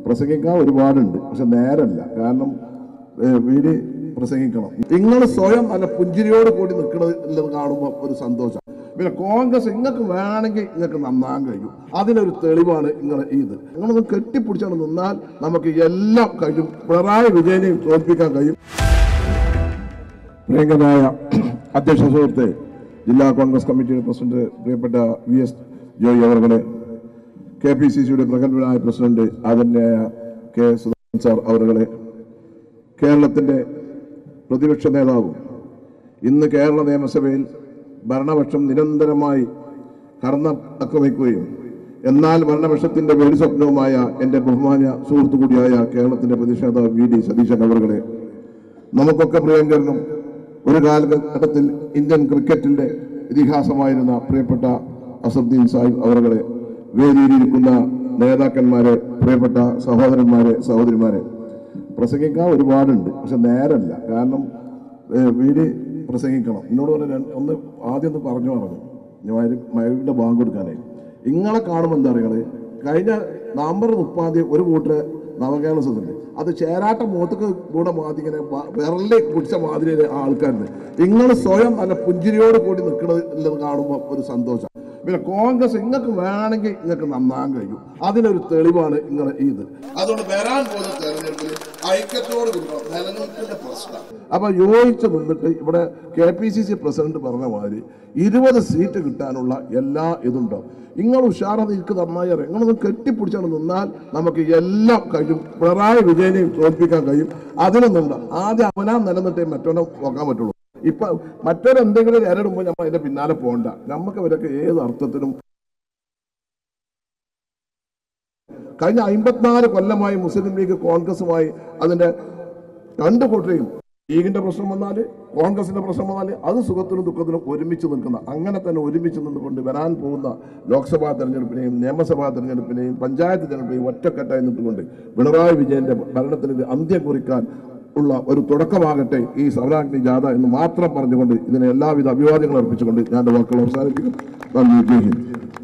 പ്രസംഗിക്കാൻ ഒരുപാടുണ്ട് പക്ഷെ നേരല്ല കാരണം ഏഹ്, വീട് പ്രസംഗിക്കണം നിങ്ങൾ സ്വയം നല്ല പുഞ്ചിരിയോട് കൂടി നിൽക്കുന്നത് ഉള്ളത് കാണുമ്പോൾ ഒരു സന്തോഷം പിന്നെ കോൺഗ്രസ് നിങ്ങൾക്ക് വേണമെങ്കിൽ നിങ്ങൾക്ക് നന്നാൻ കഴിയും അതിനൊരു തെളിവാണ് നിങ്ങൾ ഇത് നിങ്ങളൊന്ന് കെട്ടിപ്പിടിച്ചാണ് നിന്നാൽ നമുക്ക് എല്ലാം കഴിയും പിണറായി വിജയനെയും തോൽപ്പിക്കാൻ കഴിയും പ്രിയങ്കനായ അധ്യക്ഷ സുഹൃത്തെ ജില്ലാ കോൺഗ്രസ് കമ്മിറ്റിയുടെ പ്രസിഡന്റ് പ്രിയപ്പെട്ട വി എസ് ജോയി അവരുടെ കെ പി സി സിയുടെ പ്രഗത്ഭനായ പ്രസിഡന്റ് ആദരണീയായ കെ സുധാകരൻ സാർ അവരുടെ കേരളത്തിന്റെ പ്രതിപക്ഷ നേതാവും ഇന്ന് കേരള നിയമസഭയിൽ ഭരണപക്ഷം നിരന്തരമായി കടന്നക്ക വയ്ക്കുകയും എന്നാൽ ഭരണപക്ഷത്തിന്റെ വെടി സ്വപ്നവുമായ എന്റെ ബഹുമാന്യ സുഹൃത്തു കൂടിയായ കേരളത്തിന്റെ പ്രതിപക്ഷ നേതാവ് വി ഡി സതീശൻ അവരുടെ നമുക്കൊക്കെ പ്രിയങ്കരനും ഒരു കാലഘട്ടത്തിൽ ഇന്ത്യൻ ക്രിക്കറ്റിന്റെ ഇതിഹാസമായിരുന്ന പ്രിയപ്പെട്ട അസറുദ്ദീൻ സാഹിബ് അവരുടെ വേദിയിലിരിക്കുന്ന നേതാക്കന്മാരെ പ്രിയപ്പെട്ട സഹോദരന്മാരെ സഹോദരിമാരെ പ്രസംഗിക്കാൻ ഒരുപാടുണ്ട് പക്ഷെ നേരല്ല കാരണം ഏഹ്, വീട് പ്രസംഗിക്കണം എന്നോട് പറഞ്ഞ രണ്ട്- ഒന്ന് ആദ്യം ഒന്ന് പറഞ്ഞു പറഞ്ഞു ഞാൻ മയവിന്റെ ബാങ്ക് കൊടുക്കാനായി ഇങ്ങളെ കാണുമ്പോൾ എന്താ അറിയണത് കഴിഞ്ഞ നവംബർ മുപ്പാം തീയതി ഒരു കൂട്ടര് നവകേരള സദുണ്ട് അത് ചേരാട്ട മുഖത്തേക്ക് കൂടെ മാതി ഇങ്ങനെ വ- വിരലിൽ കുടിച്ച മാതിരി ആൾക്കാരുണ്ട് നിങ്ങൾ സ്വയം നല്ല പുഞ്ചിരിയോട് കൂടി നിൽക്കുന്നത് ഉള്ളത് കാണുമ്പോൾ ഒരു സന്തോഷം പിന്നെ കോൺഗ്രസ് നിങ്ങൾക്ക് വേണമെങ്കിൽ നിങ്ങൾക്ക് നന്നാൻ കഴിയും അതിനൊരു തെളിവാണ് നിങ്ങൾ ഇത് അതുകൊണ്ട് വരാൻ പോകുന്ന തെരഞ്ഞെടുപ്പിൽ ഐക്യത്തോട് കൂടി നിലനിൽപ്പിന്റെ പ്രശ്നം അപ്പൊ യോജിച്ച് നിന്നിട്ട് ഇവിടെ K P C C president പറഞ്ഞ മാതിരി ഇരുപത് സീറ്റ് കിട്ടാനുള്ള എല്ലാ ഇതുണ്ടാവും നിങ്ങൾ ഉഷാറ നിൽക്ക് നന്നായി അറിയാം നിങ്ങളൊന്ന് കെട്ടിപ്പിടിച്ചാണ് നിന്നാൽ നമുക്ക് എല്ലാം കഴിയും പിണറായി വിജയനെയും തോൽപ്പിക്കാൻ കഴിയും അതിനൊന്നുണ്ട് ആദ്യം അവനാ നിലനിട്ടേ മറ്റവനെ പോകാൻ പറ്റുള്ളൂ ഇപ്പൊ മറ്റൊരെന്തെങ്കിലും ഇരടുമ്പോൾ നമ്മൾ അതിന്റെ പിന്നാലെ പോകണ്ട നമുക്ക് ഇവരൊക്കെ ഏത് അർത്ഥത്തിലും കഴിഞ്ഞ അമ്പത്തിനാല് കൊല്ലമായി മുസ്ലിം ലീഗ് കോൺഗ്രസുമായി അതിന്റെ രണ്ട് കൂട്ടരെയും ലീഗിന്റെ പ്രശ്നം വന്നാല് കോൺഗ്രസിന്റെ പ്രശ്നം വന്നാല് അത് സുഖത്തിനും ദുഃഖത്തിനും ഒരുമിച്ച് നിൽക്കുന്ന അങ്ങനെ തന്നെ ഒരുമിച്ച് നിന്നുകൊണ്ട് വരാൻ പോകുന്ന ലോക്സഭാ തെരഞ്ഞെടുപ്പിനെയും നിയമസഭാ തെരഞ്ഞെടുപ്പിനെയും പഞ്ചായത്ത് തെരഞ്ഞെടുപ്പിനെയും ഒറ്റക്കെട്ടായി നിന്നുകൊണ്ട് പിണറായി വിജയന്റെ ഭരണത്തിന് ഒരു അന്ത്യം കുറിക്കാൻ ഉള്ള ഒരു തുടക്കമാകട്ടെ ഈ സൗരാഗ്നി ജാഥ എന്ന് മാത്രം പറഞ്ഞുകൊണ്ട് ഇതിന് എല്ലാവിധ അഭിവാദ്യങ്ങൾ അർപ്പിച്ചുകൊണ്ട് ഞാൻ എൻ്റെ വാക്കുകൾ അവസാനിപ്പിക്കും നന്ദി ജയ് ഹിന്ദ്